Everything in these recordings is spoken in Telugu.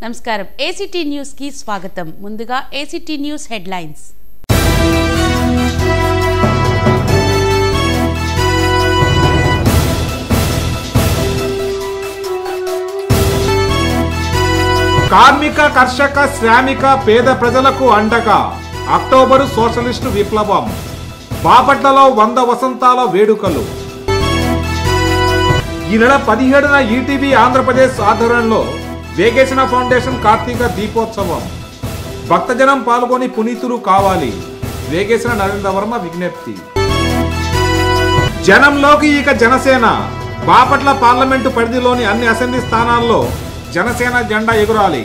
నమస్కారం ఏసీటీ న్యూస్ కి స్వాగతం ముందుగా ఏసీటీ న్యూస్ హెడ్లైన్స్ కార్మిక కర్షక శ్రామిక పేద ప్రజలకు అండగా అక్టోబరు సోషలిస్టు విప్లవం బాపట్లలో వంద వసంతాల వేడుకలు ఈ నెల పదిహేడున ఈటీవీ ఆంధ్రప్రదేశ్ ఆధ్వర్యంలో వేగేసిన ఫౌండేషన్ కార్తీక దీపోత్సవం భక్తజనం పాల్గొని పునీతులు కావాలి వేగేసిన నరేంద్ర వర్మ విజ్ఞప్తి జనంలోకి ఇక జనసేన బాపట్ల పార్లమెంటు పరిధిలోని అన్ని అసెంబ్లీ స్థానాల్లో జనసేన జెండా ఎగురాలి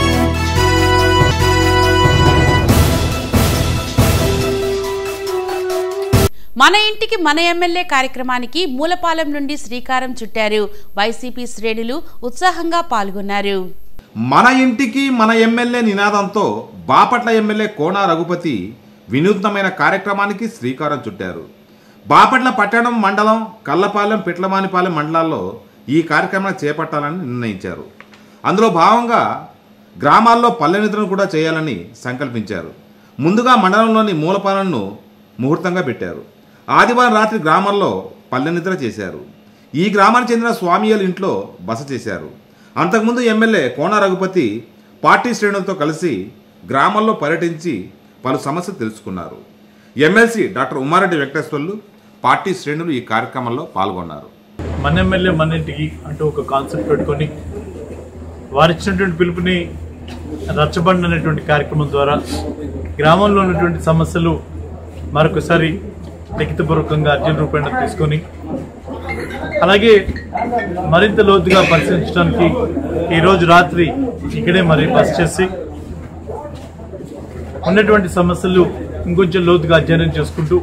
మన ఇంటికి మన ఎమ్మెల్యే కార్యక్రమానికి మూలపాలెం నుండి శ్రీకారం చుట్టారు వైసీపీ శ్రేణులు ఉత్సాహంగా పాల్గొన్నారు మన ఇంటికి మన ఎమ్మెల్యే నినాదంతో బాపట్ల ఎమ్మెల్యే కోన రఘుపతి వినూత్నమైన కార్యక్రమానికి శ్రీకారం చుట్టారు బాపట్ల పట్టణం మండలం కల్లపాలెం పిట్లమానిపాలెం మండలాల్లో ఈ కార్యక్రమాన్ని చేపట్టాలని నిర్ణయించారు అందులో భాగంగా గ్రామాల్లో పల్లె నిద్రను కూడా చేయాలని సంకల్పించారు ముందుగా మండలంలోని మూలపాలెంను ముహూర్తంగా పెట్టారు ఆదివారం రాత్రి గ్రామంలో పల్లె నిద్ర చేశారు ఈ గ్రామానికి చెందిన స్వామియల్ ఇంట్లో బస చేశారు అంతకుముందు ఎమ్మెల్యే కోన రఘుపతి పార్టీ శ్రేణులతో కలిసి గ్రామాల్లో పర్యటించి పలు సమస్యలు తెలుసుకున్నారు MLC doctor Umareddy Venkateswarlu party శ్రేణులు ఈ కార్యక్రమంలో పాల్గొన్నారు మన ఎమ్మెల్యే మన ఇంటికి అంటూ ఒక కాన్సెప్ట్ పెట్టుకొని వారిచ్చినటువంటి పిలుపుని రచ్చబండి అనేటువంటి కార్యక్రమం ద్వారా గ్రామంలో ఉన్నటువంటి సమస్యలు మరొకసారి లిఖితపూర్వకంగా అర్జున రూపేణ తీసుకొని అలాగే మరింత లోతుగా పరిశీలించడానికి ఈరోజు రాత్రి ఇక్కడే మరి బస్ చేసి ఉన్నటువంటి సమస్యలు ఇంకొంచెం లోతుగా అధ్యయనం చేసుకుంటూ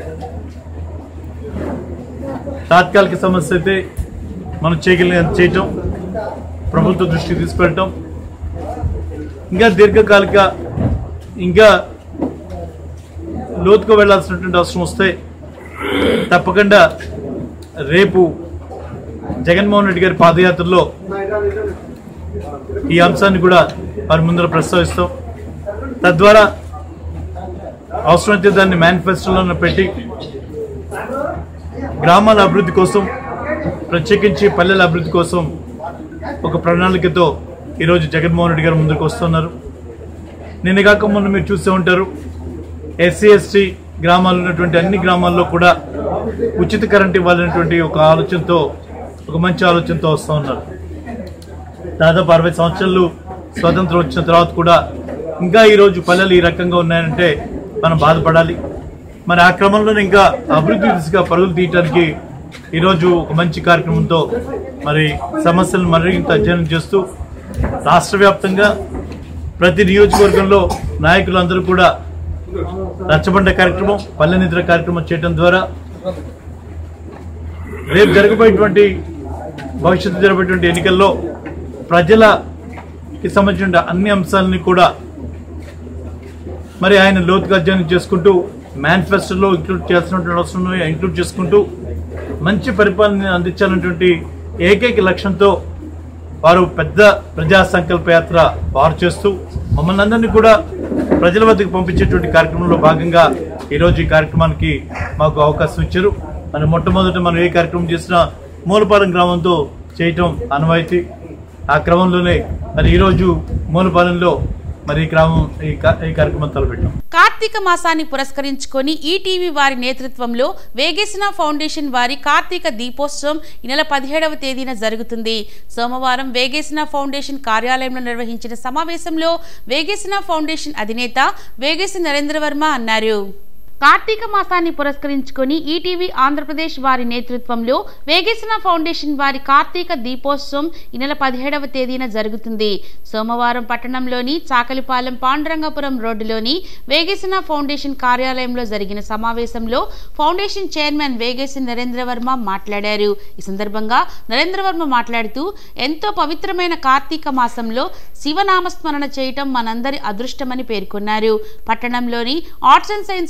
తాత్కాలిక సమస్య అయితే మనం చేయగలిగినంత చేయటం ప్రభుత్వ దృష్టికి తీసుకెళ్ళటం ఇంకా దీర్ఘకాలిక ఇంకా లోతుగా వెళ్లాల్సినటువంటి అవసరం వస్తే తప్పకుండా రేపు జగన్మోహన్ రెడ్డి గారి పాదయాత్రలో ఈ అంశాన్ని కూడా వారి ముందర ప్రస్తావిస్తాం తద్వారా అవసరమైతే దాన్ని మేనిఫెస్టోలో పెట్టి గ్రామాల అభివృద్ధి కోసం ప్రత్యేకించి పల్లెల అభివృద్ధి కోసం ఒక ప్రణాళికతో ఈరోజు జగన్మోహన్ రెడ్డి గారు ముందుకు వస్తున్నారు నిన్న కాక మొన్న మీరు చూస్తూ ఉంటారు ఎస్సీ ఎస్టీ గ్రామాలు ఉన్నటువంటి అన్ని గ్రామాల్లో కూడా ఉచిత కరెంట్ ఇవ్వాలనేటువంటి ఒక ఆలోచనతో ఒక మంచి ఆలోచనతో వస్తూ ఉన్నారు దాదాపు అరవై సంవత్సరాలు స్వాతంత్రం వచ్చిన తర్వాత కూడా ఇంకా ఈరోజు పల్లెలు ఈ రకంగా ఉన్నాయంటే మనం బాధపడాలి మరి ఆ క్రమంలోనే ఇంకా అభివృద్ధి దిశగా పరుగులు తీయటానికి ఈరోజు ఒక మంచి కార్యక్రమంతో మరి సమస్యలను మరింత అధ్యయనం చేస్తూ రాష్ట్ర వ్యాప్తంగా ప్రతి నియోజకవర్గంలో నాయకులందరూ కూడా రచ్చబండ కార్యక్రమం పల్లె నిద్ర కార్యక్రమం చేయడం ద్వారా రేపు జరగబోయేటువంటి భవిష్యత్తు జరగబోయేటువంటి ఎన్నికల్లో ప్రజలకి సంబంధించిన అన్ని అంశాలని కూడా మరి ఆయన లోతుగా అధ్యయనం చేసుకుంటూ మేనిఫెస్టోలో ఇంక్లూడ్ చేయాల్సినటువంటి అవసరం ఇంక్లూడ్ చేసుకుంటూ మంచి పరిపాలన అందించాలన్నటువంటి ఏకైక లక్ష్యంతో వారు పెద్ద ప్రజా సంకల్ప యాత్ర వారు చేస్తూ మమ్మల్ని అందరినీ కూడా ప్రజల వద్దకు పంపించేటువంటి కార్యక్రమంలో భాగంగా ఈరోజు ఈ కార్యక్రమానికి మాకు అవకాశం ఇచ్చారు మరి మొట్టమొదట మనం ఏ కార్యక్రమం చేసినా మూలపాలెం గ్రామంతో చేయటం అనవాయితీ ఆ క్రమంలోనే మరి ఈరోజు మూలపాలెంలో మరి ఈ గ్రామం ఈ కా- ఈ కార్యక్రమం తలపెట్టాం కార్తీక మాసాన్ని పురస్కరించుకొని ఈటీవీ వారి నేతృత్వంలో వేగేసిన ఫౌండేషన్ వారి కార్తీక దీపోత్సవం ఈ నెల పదిహేడవ తేదీన జరుగుతుంది సోమవారం వేగేసిన ఫౌండేషన్ కార్యాలయంలో నిర్వహించిన సమావేశంలో వేగేసిన ఫౌండేషన్ అధినేత వేగేసి నరేంద్ర వర్మ అన్నారు కార్తీక మాసాన్ని పురస్కరించుకొని ఈటీవీ ఆంధ్రప్రదేశ్ వారి నేతృత్వంలో వేగేసిన ఫౌండేషన్ వారి కార్తీక దీపోత్సవం ఈ నెల పదిహేడవ తేదీన జరుగుతుంది సోమవారం పట్టణంలోని చాకలిపాలెం పాండురంగపురం రోడ్డులోని వేగేసిన ఫౌండేషన్ కార్యాలయంలో జరిగిన సమావేశంలో ఫౌండేషన్ చైర్మన్ వేగేసి నరేంద్ర వర్మ మాట్లాడారు ఈ సందర్భంగా నరేంద్ర వర్మ మాట్లాడుతూ ఎంతో పవిత్రమైన కార్తీక మాసంలో శివనామస్మరణ చేయటం మనందరి అదృష్టమని పేర్కొన్నారు పట్టణంలోని ఆర్ట్స్ అండ్ సైన్స్ కళాశాల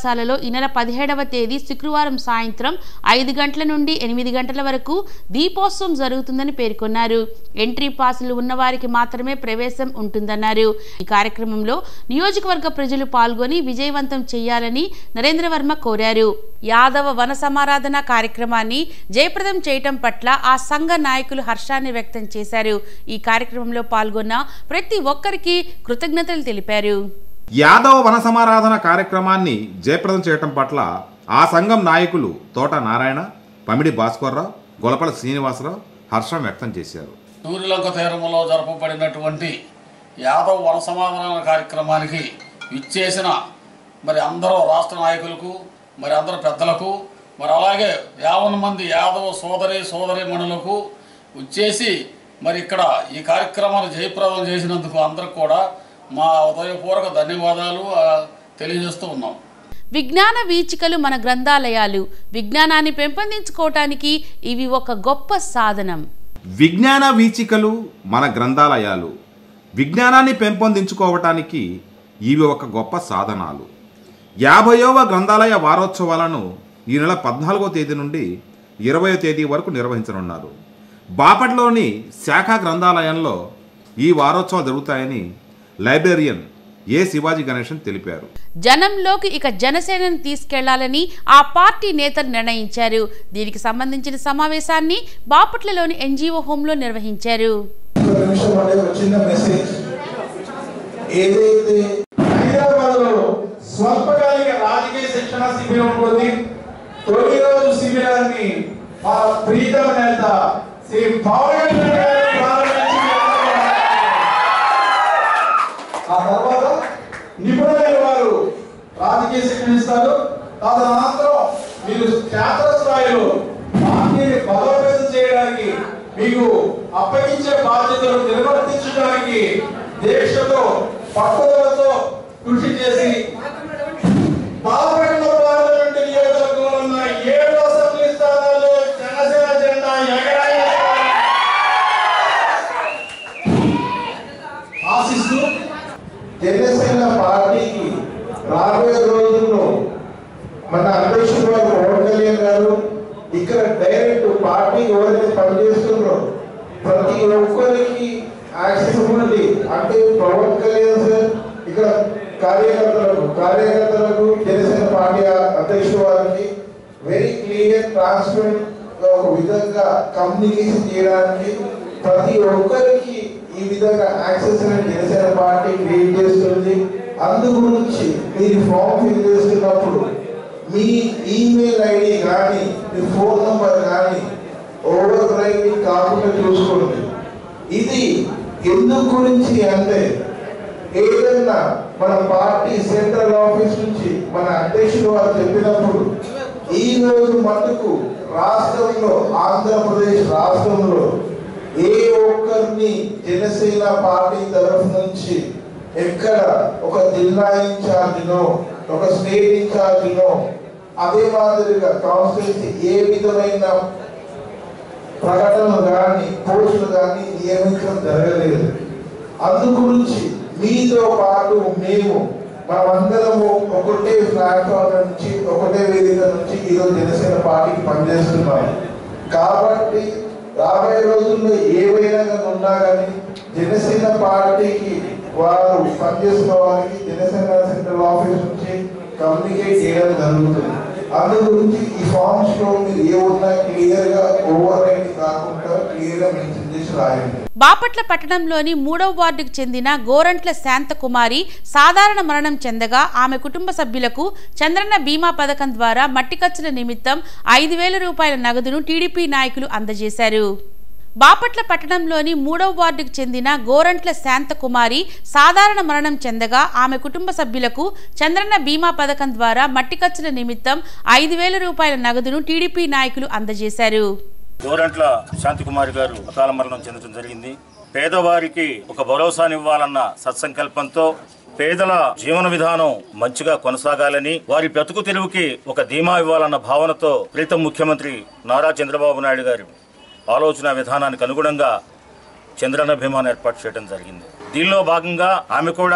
కళాశాలలో ఈ నెల పదిహేడవ తేదీ శుక్రవారం సాయంత్రం ఐదు గంటల నుండి ఎనిమిది గంటల వరకు దీపోత్సవం జరుగుతుందని పేర్కొన్నారు ఎంట్రీ పాసులు ఉన్నవారికి మాత్రమే ప్రవేశం ఉంటుందన్నారు ఈ కార్యక్రమంలో నియోజకవర్గ ప్రజలు పాల్గొని విజయవంతం చేయాలని నరేంద్రవర్మ కోరారు యాదవ వన సమారాధన కార్యక్రమాన్ని జయప్రదం చేయటం పట్ల ఆ సంఘ నాయకులు హర్షాన్ని వ్యక్తం చేశారు ఈ కార్యక్రమంలో పాల్గొన్న ప్రతి ఒక్కరికి కృతజ్ఞతలు తెలిపారు యాదవ వన సమారాధన కార్యక్రమాన్ని జయప్రదం చేయటం పట్ల ఆ సంఘం నాయకులు తోట నారాయణ పమిడి భాస్కర్రావు గొలపల శ్రీనివాసరావు హర్షం వ్యక్తం చేశారు సూర్యలంక తీరంలో జరపబడినటువంటి యాదవ్ వన సమాధాన కార్యక్రమానికి విచ్చేసిన మరి అందరూ రాష్ట్ర నాయకులకు మరి అందరు పెద్దలకు మరి అలాగే యావన్ మంది యాదవ సోదరి సోదరి మణులకు వచ్చేసి మరి ఇక్కడ ఈ కార్యక్రమాన్ని జయప్రదం చేసినందుకు అందరికి కూడా మా ఉదయపూర్వక ధన్యవాదాలు ఆ, తెలియజేస్తూ ఉన్నాం విజ్ఞాన వీచికలు మన గ్రంథాలయాలు విజ్ఞానాన్ని పెంపొందించుకోవటానికి ఇవి ఒక గొప్ప సాధనం విజ్ఞాన వీచికలు మన గ్రంథాలయాలు విజ్ఞానాన్ని పెంపొందించుకోవటానికి ఇవి ఒక గొప్ప సాధనాలు యాభైవ గ్రంథాలయ వారోత్సవాలను ఈ నెల పద్నాలుగో తేదీ నుండి ఇరవయో తేదీ వరకు నిర్వహించనున్నారు బాపట్లోని శాఖ గ్రంథాలయంలో ఈ వారోత్సవాలు జరుగుతాయని లైబ్రేరియన్ ఏ శివాజీ గణేశన్ తెలిపారు జనంలోకి ఇక జనసేనను తీసుకెళ్లాలని ఆ పార్టీ నేతలు నిర్ణయించారు దీనికి సంబంధించిన సమావేశాన్ని బాపట్లలోని ఎన్జీఓ హోంలో నిర్వహించారు ఒక నిమిషం అనే ఒక చిన్న మెసేజ్ ఏదైతే హైదరాబాద్ లో స్వల్పకాలిక రాజకీయ శిక్షణ శిబిరం ఉంటుంది తొలి రోజు శిబిరాన్ని మా ప్రీతమ నేత శ్రీ పవన్ కళ్యాణ్ గారు ప్రారంభించి ఆ తర్వాత నిపుణులైన వారు రాజకీయ శిక్షణ ఇస్తారు తదనంతరం మీరు క్షేత్ర స్థాయిలో పార్టీని బలోపేతం చేయడానికి మీకు అప్పగించే బాధ్యతలు నిర్వర్తించడానికి దీక్షతో పట్టుదలతో కృషి చేసి బాలపట్ల పార్లమెంట్ నియోజకవర్గంలో ఉన్న ఏడు అసెంబ్లీ స్థానాల్లో జనసేన జెండా ఎగరాయి ఆశిస్తూ జనసేన పార్టీకి రాబోయే రోజుల్లో మన అధ్యక్షుడు గారు పవన్ కళ్యాణ్ గారు ఇక్కడ డైరెక్ట్ పార్టీ ఎవరైతే పనిచేస్తున్నారో ప్రతి ఒక్కరికి యాక్సెసిబిలిటీ అంటే పవన్ కళ్యాణ్ సార్ ఇక్కడ కార్యకర్తలకు కార్యకర్తలకు జనసేన పార్టీ అధ్యక్షుడు వారికి వెరీ క్లియర్ ట్రాన్స్పరెంట్ ఒక విధంగా కమ్యూనికేషన్ చేయడానికి ప్రతి ఒక్కరికి ఈ విధంగా యాక్సెస్ అనేది జనసేన పార్టీ క్రియేట్ చేస్తుంది అందు గురించి మీరు ఫామ్ ఫిల్ చేస్తున్నప్పుడు మీ ఈమెయిల్ ఐడి కానీ మీ ఫోన్ నంబర్ కానీ ఓవర్ రైటింగ్ కాకుండా చూసుకోండి ఇది ఎందుకు గురించి అంటే ఏదైనా మన పార్టీ సెంట్రల్ ఆఫీస్ నుంచి మన అధ్యక్షుడు వారు చెప్పినప్పుడు ఈ రోజు మటుకు రాష్ట్రంలో ఆంధ్రప్రదేశ్ రాష్ట్రంలో ఏ ఒక్కరిని జనసేన పార్టీ తరఫు నుంచి ఎక్కడ ఒక జిల్లా ఇన్ఛార్జినో ఒక స్టేట్ ఇన్ఛార్జినో అదే మాదిరిగా కాన్స్టిట్యూన్సీ ఏ విధమైన ప్రకటనలు కానీ పోస్టులు కానీ నియమించడం జరగలేదు అందు గురించి మీతో పాటు మేము మనమందరము ఒకటే ప్లాట్ఫామ్ నుంచి ఒకటే వేదిక నుంచి ఈరోజు జనసేన పార్టీకి పనిచేస్తున్నాం కాబట్టి రాబోయే రోజుల్లో ఏవైనా కానీ ఉన్నా కానీ జనసేన పార్టీకి వారు పనిచేస్తున్న వారికి జనసేన సెంట్రల్ ఆఫీస్ నుంచి కమ్యూనికేట్ చేయడం జరుగుతుంది అందు గురించి ఈ ఫార్మ్స్ లో మీరు ఏ ఉన్నా క్లియర్ గా ఓవర్ రైటింగ్ కాకుండా క్లియర్ గా మెన్షన్ చేసి రాయండి బాపట్ల పట్టణంలోని మూడవ వార్డుకు చెందిన గోరంట్ల శాంతకుమారి సాధారణ మరణం చెందగా ఆమె కుటుంబ సభ్యులకు చంద్రన్న బీమా పథకం ద్వారా మట్టి ఖర్చుల నిమిత్తం ఐదు వేల రూపాయల నగదును టీడీపీ నాయకులు అందజేశారు బాపట్ల పట్టణంలోని మూడవ వార్డుకు చెందిన గోరంట్ల శాంతకుమారి సాధారణ మరణం చెందగా ఆమె కుటుంబ సభ్యులకు చంద్రన్న బీమా పథకం ద్వారా మట్టి ఖర్చుల నిమిత్తం ఐదు వేల రూపాయల నగదును టీడీపీ నాయకులు అందజేశారు గోరంట్ల శాంతికుమారి గారు అకాల మరణం చెందడం జరిగింది పేదవారికి ఒక భరోసానివ్వాలన్న సత్సంకల్పంతో పేదల జీవన విధానం మంచిగా కొనసాగాలని వారి బ్రతుకు తెరువుకి ఒక ధీమా ఇవ్వాలన్న భావనతో ప్రీతం ముఖ్యమంత్రి నారా చంద్రబాబు నాయుడు గారు ఆలోచన విధానానికి అనుగుణంగా చంద్రన్న భీమాను ఏర్పాటు చేయడం జరిగింది దీనిలో భాగంగా ఆమె కూడా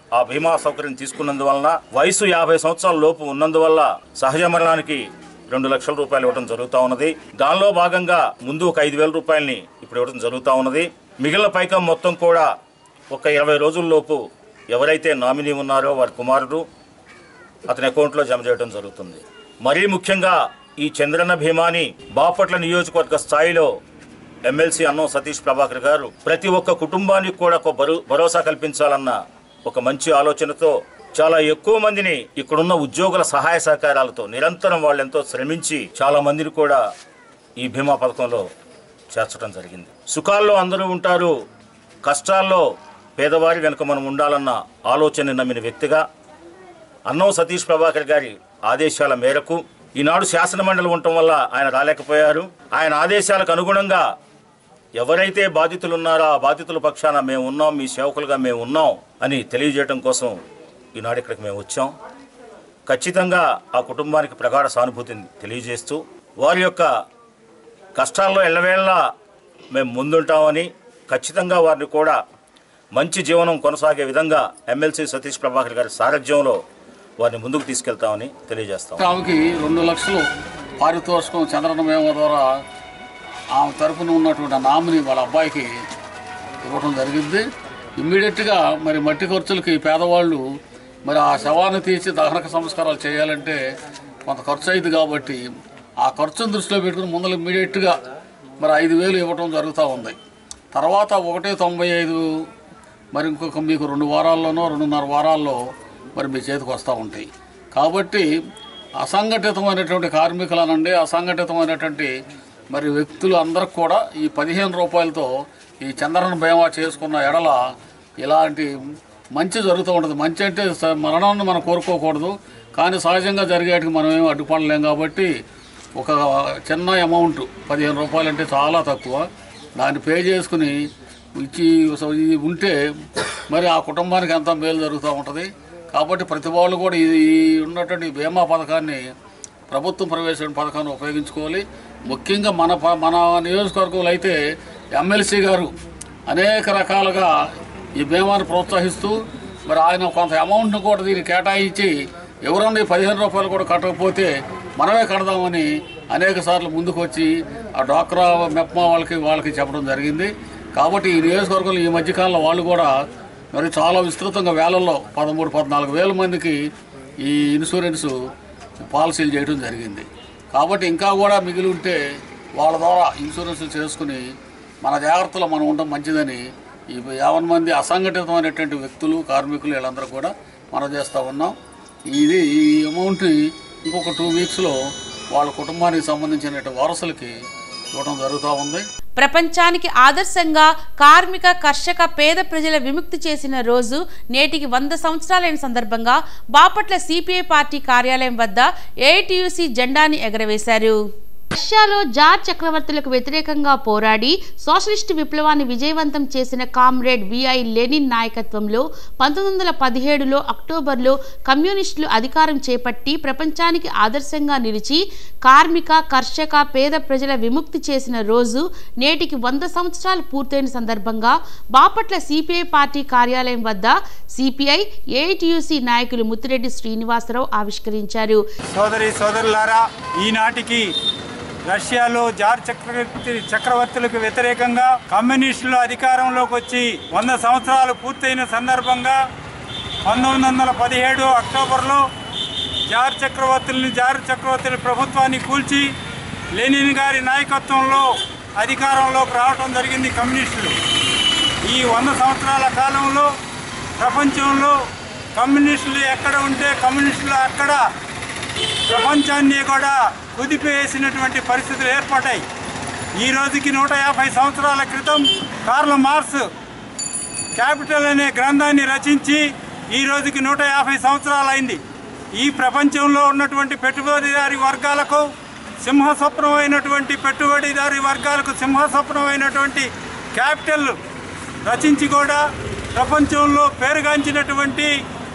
ఆ బీమా సౌకర్యం తీసుకున్నందువలన వయసు యాభై సంవత్సరాల లోపు ఉన్నందువల్ల సహజ మరణానికి రెండు లక్షల రూపాయలు ఇవ్వడం జరుగుతూ ఉన్నది దానిలో భాగంగా ముందు ఒక ఐదు వేల రూపాయలని ఇప్పుడు ఇవ్వడం జరుగుతూ ఉన్నది మిగిలిన పైకం మొత్తం కూడా ఒక ఇరవై రోజుల్లోపు ఎవరైతే నామినీ ఉన్నారో వారి కుమారుడు అతని అకౌంట్లో జమ చేయడం జరుగుతుంది మరీ ముఖ్యంగా ఈ చంద్రన్న భీమాని బాపట్ల నియోజకవర్గ స్థాయిలో ఎమ్మెల్సీ అన్నం సతీష్ ప్రభాకర్ గారు ప్రతి ఒక్క కుటుంబానికి కూడా ఒక భరో భరోసా కల్పించాలన్న ఒక మంచి ఆలోచనతో చాలా ఎక్కువ మందిని ఇక్కడున్న ఉద్యోగుల సహాయ సహకారాలతో నిరంతరం వాళ్ళు ఎంతో శ్రమించి చాలా మందిని కూడా ఈ బీమా పథకంలో చేర్చడం జరిగింది సుఖాల్లో అందరూ ఉంటారు కష్టాల్లో పేదవారి వెనుక మనం ఉండాలన్న ఆలోచన నమ్మిన వ్యక్తిగా అన్నం సతీష్ ప్రభాకర్ గారి ఆదేశాల మేరకు ఈనాడు శాసనమండలి ఉండటం వల్ల ఆయన రాలేకపోయారు ఆయన ఆదేశాలకు అనుగుణంగా ఎవరైతే బాధితులు ఉన్నారో ఆ బాధితుల పక్షాన మేము ఉన్నాం మీ సేవకులుగా మేము ఉన్నాం అని తెలియజేయడం కోసం ఈనాడు ఇక్కడికి మేము వచ్చాం ఖచ్చితంగా ఆ కుటుంబానికి ప్రగాఢ సానుభూతిని తెలియజేస్తూ వారి యొక్క కష్టాల్లో ఎల్లవేళ మేము ముందుంటామని ఖచ్చితంగా వారిని కూడా మంచి జీవనం కొనసాగే విధంగా ఎమ్మెల్సీ సతీష్ ప్రభాకర్ గారి సారథ్యంలో వారిని ముందుకు తీసుకెళ్తామని తెలియజేస్తాం ఆమెకి రెండు లక్షలు పారితోషికం చంద్రన్న మేమ ద్వారా ఆమె తరపున ఉన్నటువంటి నామిని వాళ్ళ అబ్బాయికి ఇవ్వడం జరిగింది ఇమ్మీడియట్గా మరి మట్టి ఖర్చులకి పేదవాళ్ళు మరి ఆ శవాన్ని తీసి దహనక సంస్కారాలు చేయాలంటే కొంత ఖర్చు అయింది కాబట్టి ఆ ఖర్చును దృష్టిలో పెట్టుకుని ముందర ఇమ్మీడియట్గా మరి ఐదు వేలు ఇవ్వటం జరుగుతూ ఉంది తర్వాత ఒకటే తొంభై ఐదు మరి ఇంకొక మీకు రెండు వారాల్లోనో రెండున్నర వారాల్లో మరి మీ చేతికి వస్తూ ఉంటాయి కాబట్టి అసంఘటితమైనటువంటి కార్మికులనండి అసంఘటితమైనటువంటి మరి వ్యక్తులు అందరికి కూడా ఈ పదిహేను రూపాయలతో ఈ చంద్రన బీమా చేసుకున్న ఎడల ఇలాంటి మంచి జరుగుతూ ఉంటుంది మంచి అంటే స- మరణాన్ని మనం కోరుకోకూడదు కానీ సహజంగా జరిగేటికి మనం ఏమి అడ్డుపడలేం కాబట్టి ఒక చిన్న అమౌంట్ పదిహేను రూపాయలు అంటే చాలా తక్కువ దాన్ని పే చేసుకుని ఇచ్చి సో ఇది ఉంటే మరి ఆ కుటుంబానికి ఎంత మేలు జరుగుతూ ఉంటుంది కాబట్టి ప్రతి వాళ్ళు కూడా ఇది ఈ ఉన్నటువంటి బీమా పథకాన్ని ప్రభుత్వం ప్రవేశించిన పథకాన్ని ఉపయోగించుకోవాలి ముఖ్యంగా మన ప- మన నియోజకవర్గంలో అయితే ఎమ్మెల్సీ గారు అనేక రకాలుగా ఈ బీమాను ప్రోత్సహిస్తూ మరి ఆయన కొంత అమౌంట్ను కూడా దీనికి కేటాయించి ఎవరన్నా ఈ పదిహేను రూపాయలు కూడా కట్టకపోతే మనమే కడదామని అనేక సార్లు ముందుకు వచ్చి ఆ డ్వాక్రా మెప్మా వాళ్ళకి వాళ్ళకి చెప్పడం జరిగింది కాబట్టి ఈ నియోజకవర్గంలో ఈ మధ్యకాలంలో వాళ్ళు కూడా మరి చాలా విస్తృతంగా వేలల్లో పదమూడు పద్నాలుగు వేల మందికి ఈ ఇన్సూరెన్స్ పాలసీలు చేయడం జరిగింది కాబట్టి ఇంకా కూడా మిగిలి ఉంటే వాళ్ళ ద్వారా ఇన్సూరెన్స్ చేసుకుని మన జాగ్రత్తలో మనం ఉండడం మంచిదని ఈ యావన్ మంది అసంఘటితమైనటువంటి వ్యక్తులు కార్మికులు వీళ్ళందరూ కూడా మనం చేస్తూ ఉన్నాం ఇది ఈ అమౌంట్ని ఇంకొక టూ వీక్స్లో వాళ్ళ కుటుంబానికి సంబంధించిన వారసులకి ఇవ్వడం జరుగుతూ ఉంది ప్రపంచానికి ఆదర్శంగా కార్మిక కర్షక పేద ప్రజల విముక్తి చేసిన రోజు నేటికి వంద సంవత్సరాలైన సందర్భంగా బాపట్ల సిపిఐ పార్టీ కార్యాలయం వద్ద ఏఐటియుసి జెండాని ఎగరవేశారు రష్యాలో జార్ చక్రవర్తులకు వ్యతిరేకంగా పోరాడి సోషలిస్టు విప్లవాన్ని విజయవంతం చేసిన కామ్రేడ్ విఐ లెనిన్ నాయకత్వంలో పంతొమ్మిది వందల పదిహేడులో అక్టోబర్లో కమ్యూనిస్టులు అధికారం చేపట్టి ప్రపంచానికి ఆదర్శంగా నిలిచి కార్మిక కర్షక పేద ప్రజల విముక్తి చేసిన రోజు నేటికి వంద సంవత్సరాలు పూర్తయిన సందర్భంగా బాపట్ల సిపిఐ పార్టీ కార్యాలయం వద్ద సిపిఐ ఏఐటియుసి నాయకులు ముత్తిరెడ్డి శ్రీనివాసరావు ఆవిష్కరించారు సోదరి సోదరులారా ఈనాటికి రష్యాలో జార్ చక్రవర్తి చక్రవర్తులకు వ్యతిరేకంగా కమ్యూనిస్టులు అధికారంలోకి వచ్చి వంద సంవత్సరాలు పూర్తయిన సందర్భంగా పంతొమ్మిది వందల పదిహేడు అక్టోబర్లో జార్ చక్రవర్తుల్ని జార్ చక్రవర్తుల ప్రభుత్వాన్ని కూల్చి లెనిన్ గారి నాయకత్వంలో అధికారంలోకి రావడం జరిగింది కమ్యూనిస్టులు ఈ వంద సంవత్సరాల కాలంలో ప్రపంచంలో కమ్యూనిస్టులు ఎక్కడ ఉంటే కమ్యూనిస్టులు అక్కడ ప్రపంచాన్ని కూడా కుదిపేసినటువంటి పరిస్థితులు ఏర్పడ్డాయి ఈ రోజుకి నూట యాభై సంవత్సరాల క్రితం కార్ల్ మార్క్స్ క్యాపిటల్ అనే గ్రంథాన్ని రచించి ఈ రోజుకి నూట యాభై సంవత్సరాలైంది ఈ ప్రపంచంలో ఉన్నటువంటి పెట్టుబడిదారి వర్గాలకు సింహస్వప్నమైనటువంటి పెట్టుబడిదారి వర్గాలకు సింహస్వప్నమైనటువంటి క్యాపిటల్ రచించి కూడా ప్రపంచంలో పేరుగాంచినటువంటి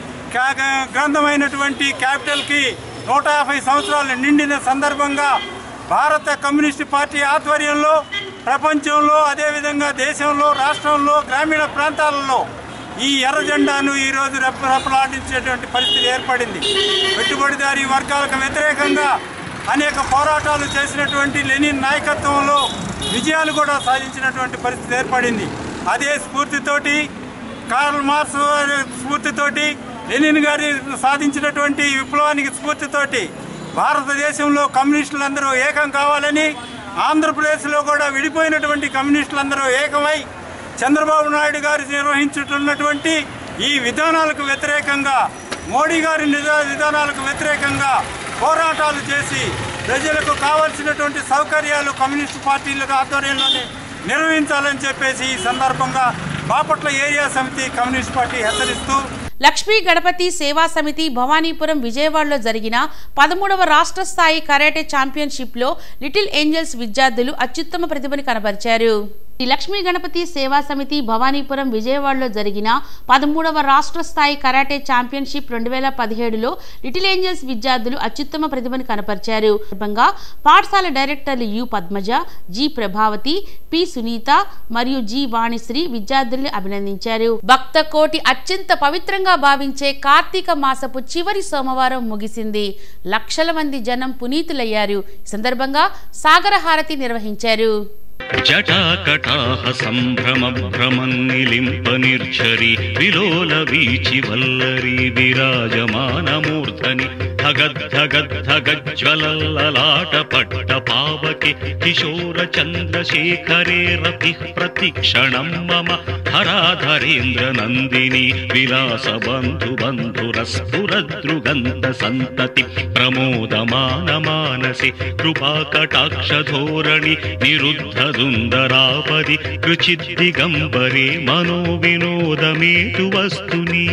కా- గ్రంథమైనటువంటి క్యాపిటల్కి నూట యాభై సంవత్సరాలు నిండిన సందర్భంగా భారత కమ్యూనిస్ట్ పార్టీ ఆధ్వర్యంలో ప్రపంచంలో అదేవిధంగా దేశంలో రాష్ట్రంలో గ్రామీణ ప్రాంతాలలో ఈ ఎర్ర జెండాను ఈరోజు రెప్పరెప్పలాడించేటువంటి పరిస్థితి ఏర్పడింది పెట్టుబడిదారీ వర్గాలకు వ్యతిరేకంగా అనేక పోరాటాలు చేసినటువంటి లెనిన్ నాయకత్వంలో విజయాలు కూడా సాధించినటువంటి పరిస్థితి ఏర్పడింది అదే స్ఫూర్తితోటి కార్ల్ మార్క్స్ వారి స్ఫూర్తితోటి లెనిన్ గారి సాధించినటువంటి విప్లవానికి స్ఫూర్తితోటి భారతదేశంలో కమ్యూనిస్టులందరూ ఏకం కావాలని ఆంధ్రప్రదేశ్లో కూడా విడిపోయినటువంటి కమ్యూనిస్టులందరూ ఏకమై చంద్రబాబు నాయుడు గారు నిర్వహించుతున్నటువంటి ఈ విధానాలకు వ్యతిరేకంగా మోడీ గారి నిజ విధానాలకు వ్యతిరేకంగా పోరాటాలు చేసి ప్రజలకు కావాల్సినటువంటి సౌకర్యాలు కమ్యూనిస్టు పార్టీల ఆధ్వర్యంలోనే నిర్వహించాలని చెప్పేసి ఈ సందర్భంగా బాపట్ల ఏరియా సమితి కమ్యూనిస్ట్ పార్టీ హెచ్చరిస్తూ లక్ష్మీ గణపతి సేవా సమితి భవానీపురం విజయవాడలో జరిగిన పదమూడవ రాష్ట్ర స్థాయి కరాటే ఛాంపియన్షిప్లో లిటిల్ ఏంజల్స్ విద్యార్థులు అత్యుత్తమ ప్రతిభని కనబరిచారు ఈ లక్ష్మీ గణపతి సేవా సమితి భవానీపురం విజయవాడలో జరిగిన పదమూడవ రాష్ట్ర స్థాయి కరాటే ఛాంపియన్షిప్ రెండు వేల పదిహేడులో లిటిల్ ఏంజల్స్ విద్యార్థులు అత్యుత్తమ ప్రతిభను కనపరిచారు సందర్భంగా పాఠశాల డైరెక్టర్లు U Padmaja G Prabhavathi P Sunitha మరియు జి వాణిశ్రీ విద్యార్థుల్ని అభినందించారు భక్త కోటి అత్యంత పవిత్రంగా భావించే కార్తీక మాసపు చివరి సోమవారం ముగిసింది లక్షల మంది జనం పునీతులయ్యారు ఈ సందర్భంగా సాగర హారతి నిర్వహించారు జటాకటాహ సంభ్రమ భ్రమన్నిలింప నిర్ఝరి విలోల వీచి వల్లరి విరాజమానమూర్ధని ధగద్ధగద్ధగజ్వలల్లలాట పట్ట పావకి కిశోర చంద్రశేఖరే రతి ప్రతిక్షణం మమ హరాధరేంద్ర నందిని విలాస బంధు బంధురస్ఫురదృగంధ సంతతి ప్రమోదమాన మానసి కృపాకటాక్ష ధోరణి నిరుద్ధ దుందరాపది రుచిద్దిగంబరే మనో వినోదమేతు వస్తుని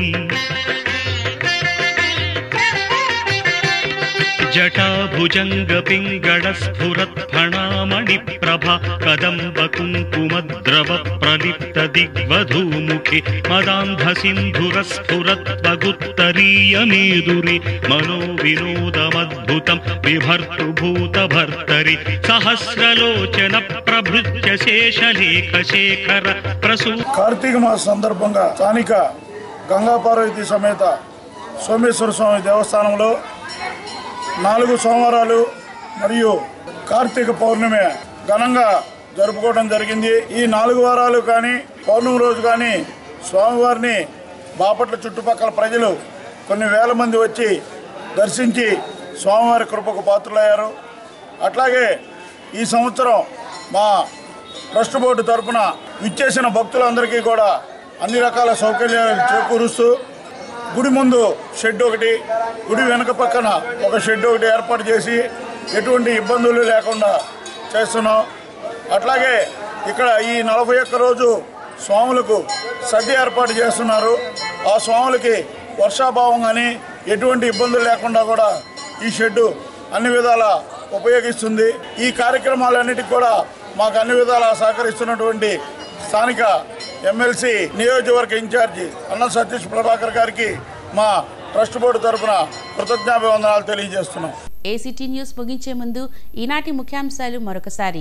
జటాభుజంగ పింగళ స్ఫురత్ ఫణామణి ప్రభ కదంబ కుంకుమ ద్రవ ప్రలిప్త దిగ్వధూముఖి మదాంధ సింధుర స్ఫురత్ వగుత్తరీయ మేదురి మనో వినోదమద్భుతం బిభర్తు భూత భర్తరి సహస్రలోచన ప్రభృత్య శేషలేఖ శేఖర ప్రసూ కార్తీక మాస సందర్భంగా స్థానిక గంగా పార్వతి సమేత సోమేశ్వర స్వామి దేవస్థానంలో నాలుగు సోమవారాలు మరియు కార్తీక పౌర్ణమి ఘనంగా జరుపుకోవడం జరిగింది ఈ నాలుగు వారాలు కానీ పౌర్ణమి రోజు కానీ స్వామివారిని బాపట్ల చుట్టుపక్కల ప్రజలు కొన్ని వేల మంది వచ్చి దర్శించి స్వామివారి కృపకు పాత్రులయ్యారు అట్లాగే ఈ సంవత్సరం మా ట్రస్ట్ బోర్డు తరపున విచ్చేసిన భక్తులందరికీ కూడా అన్ని రకాల సౌకర్యాలు చేకూరుస్తూ గుడి ముందు షెడ్ ఒకటి గుడి వెనక పక్కన ఒక షెడ్ ఒకటి ఏర్పాటు చేసి ఎటువంటి ఇబ్బందులు లేకుండా చేస్తున్నాం అట్లాగే ఇక్కడ ఈ నలభై ఒక్క రోజు స్వాములకు సద్య ఏర్పాటు చేస్తున్నారు ఆ స్వాములకి వర్షాభావం కానీ ఎటువంటి ఇబ్బందులు లేకుండా కూడా ఈ షెడ్డు అన్ని విధాల ఉపయోగిస్తుంది ఈ కార్యక్రమాలన్నిటికి కూడా మాకు అన్ని విధాలా సహకరిస్తున్నటువంటి స్థానిక ఎమ్మెల్సీ నియోజకవర్గ ఇన్ఛార్జి అన్న సతీష్ ప్రభాకర్ గారికి మా ట్రస్ట్ బోర్డు తరఫున కృతజ్ఞాభివందనాలు తెలియజేస్తున్నాం ఏసీటీ న్యూస్ ముగించే ముందు ఈనాటి ముఖ్యాంశాలు మరొకసారి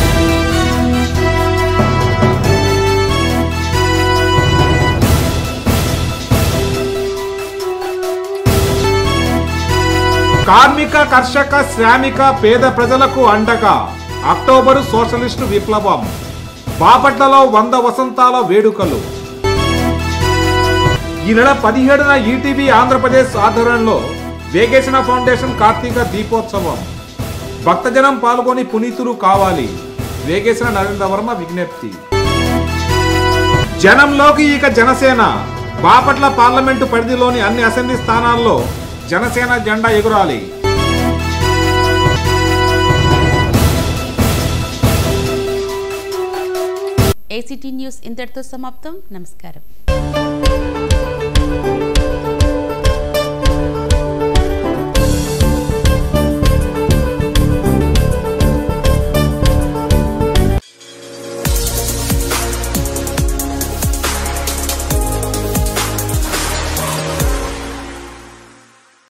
కార్మిక కర్షక శ్రామిక పేద ప్రజలకు అండగా అక్టోబరు సోషలిస్టు విప్లవం బాపట్లలో వంద వసంతాల వేడుకలు ఈ నెల పదిహేడున ఈటీవీ ఆంధ్రప్రదేశ్ ఆధ్వర్యంలో వేగేసిన ఫౌండేషన్ కార్తీక దీపోత్సవం భక్తజనం పాల్గొని పునీతులు కావాలి వేగేసిన నరేంద్ర వర్మ విజ్ఞప్తి జనంలోకి ఇక జనసేన బాపట్ల పార్లమెంటు పరిధిలోని అన్ని అసెంబ్లీ స్థానాల్లో జనసేన జెండా ఎగురాలి ఏసీటీ న్యూస్ ఇంతటితో సమాప్తం నమస్కారం